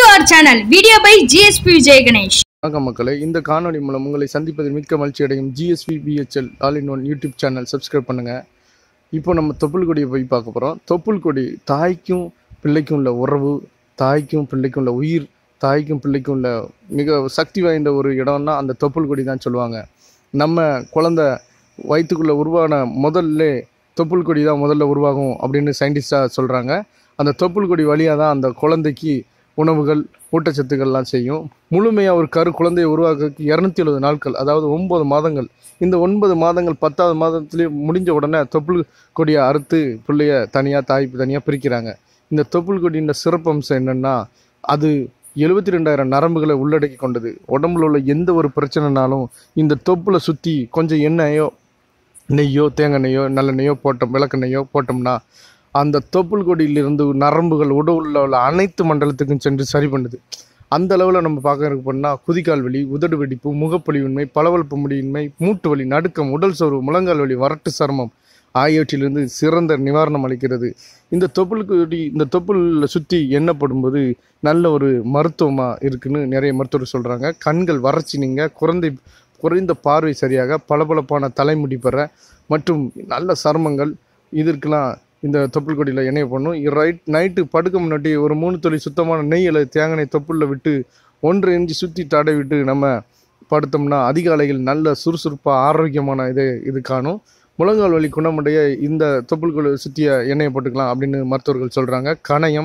to அவர் channel video by GSP Vijay Ganesh வணக்கம் மக்களே இந்த காணொளி மூலம் உங்களை சந்திப்பதில் மிக்க மகிழ்ச்சி அடையும் GSV PHL all in one YouTube channel subscribe பண்ணுங்கள் இப்போ நம்ம தொப்புள் கொடியை போய் பார்க்க போகிறோம் தொப்புள் கொடி தாய்க்கும் பிள்ளைக்கும் உள்ள உறவு தாய்க்கும் பிள்ளைக்கும் உள்ள உயிர் தாய்க்கும் பிள்ளைக்கும் உள்ள மிக சக்தி வாய்ந்த ஒரு இடம்னா அந்த தொப்புள் கொடி தான் சொல்லுவாங்க நம்ம குழந்த வயிற்றுக்குள்ளே உருவான முதல்ல தொப்புள் கொடி தான் முதல்ல உருவாகும் அப்படின்னு சயின்டிஸ்டாக சொல்கிறாங்க அந்த தொப்புள் கொடி வழியாக தான் அந்த குழந்தைக்கு உணவுகள் ஊட்டச்சத்துக்கள்லாம் செய்யும் முழுமையாக ஒரு கரு குழந்தையை உருவாக்குறதுக்கு இரநூத்தி எழுபது நாட்கள் அதாவது ஒன்பது மாதங்கள் இந்த ஒன்பது மாதங்கள் பத்தாவது மாதத்துலேயே முடிஞ்ச உடனே தொப்புள் கொடியை அறுத்து பிள்ளைய தனியாக தாய் தனியாக பிரிக்கிறாங்க இந்த தொப்புள் கொடியின் சிறப்பம்சம் என்னென்னா அது எழுபத்தி ரெண்டாயிரம் நரம்புகளை உள்ளடக்கி கொண்டது உடம்புல உள்ள எந்த ஒரு பிரச்சனைனாலும் இந்த தொப்புளை சுற்றி கொஞ்சம் எண்ணெயோ நெய்யோ தேங்காய் நெய்யோ நல்லெண்ணெய்யோ போட்டோம் விளக்கெண்ணெய்யோ போட்டோம்னா அந்த தொப்புள் கொடியிலிருந்து நரம்புகள் உடலில் உள்ள அனைத்து மண்டலத்துக்கும் சென்று சரி பண்ணுது அந்த அளவில் நம்ம பார்க்க போனால் குதிக்கால் வலி உதடு வெடிப்பு முகப்பொலிவின்மை பளபளப்பு முடியின்மை மூட்டு வலி நடுக்கம் உடல் சோர்வு முழங்கால் வலி வறட்டு சருமம் ஆகியவற்றிலிருந்து சிறந்த நிவாரணம் அளிக்கிறது இந்த தொப்புள் கொடி இந்த தொப்புள் சுற்றி எண்ணப்படும்போது நல்ல ஒரு மருத்துவமாக இருக்குன்னு நிறைய மருத்துவர் சொல்கிறாங்க கண்கள் வறட்சி நீங்க குறைந்த குறைந்த பார்வை சரியாக பளபளப்பான தலைமுடி பெற மற்றும் நல்ல சருமங்கள் இதற்கெல்லாம் இந்த தொப்புள் கொடியில் எண்ணெய் பண்ணும் ரைட் நைட்டு படுக்க முன்னாடி ஒரு மூணு துளி சுத்தமான நெய் அல்லது தேங்காய் எண்ணெய் தொப்புளில் விட்டு ஒன்று இஞ்சி சுற்றி தடை விட்டு நம்ம படுத்தோம்னா அதிகாலையில் நல்ல சுறுசுறுப்பாக ஆரோக்கியமான இது இது காணும் முழங்கால் வலி குணமடைய இந்த தொப்புள் கொடி சுற்றிய எண்ணெயை போட்டுக்கலாம் அப்படின்னு மருத்துவர்கள் சொல்கிறாங்க கணையம்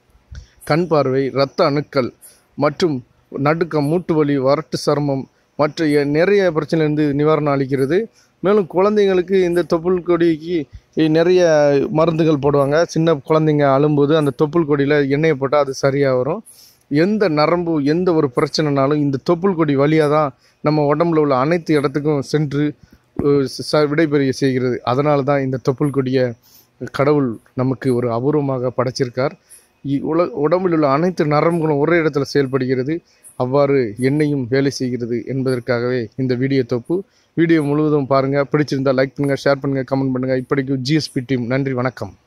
கண் பார்வை இரத்த அணுக்கள் மற்றும் நடுக்கம் மூட்டு வலி வறட்டு சருமம் மற்ற எ- நிறைய பிரச்சனையிலிருந்து நிவாரணம் அளிக்கிறது மேலும் குழந்தைங்களுக்கு இந்த தொப்புள் கொடிக்கு நிறைய மருந்துகள் போடுவாங்க சின்ன குழந்தைங்க அழும்போது அந்த தொப்புள் கொடியில் எண்ணெயை போட்டால் அது சரியாக வரும் எந்த நரம்பு எந்த ஒரு பிரச்சனைனாலும் இந்த தொப்புள் கொடி வழியாக தான் நம்ம உடம்புல உள்ள அனைத்து இடத்துக்கும் சென்று அஹ், ச- விடைபெறிய செய்கிறது அதனால தான் இந்த தொப்புள் கொடியை கடவுள் நமக்கு ஒரு அபூர்வமாக படைச்சிருக்கார் இ- உல உடம்பில் உள்ள அனைத்து நரம்புகளும் ஒரே இடத்துல செயல்படுகிறது அவ்வாறு எண்ணெயும் வேலை செய்கிறது என்பதற்காகவே இந்த வீடியோ தொப்பு வீடியோ முழுவதும் பாருங்கள் பிடிச்சிருந்தா லைக் பண்ணுங்கள் ஷேர் பண்ணுங்கள் கமெண்ட் பண்ணுங்கள் இப்படிக்கு ஜிஎஸ்பி டீம் நன்றி வணக்கம்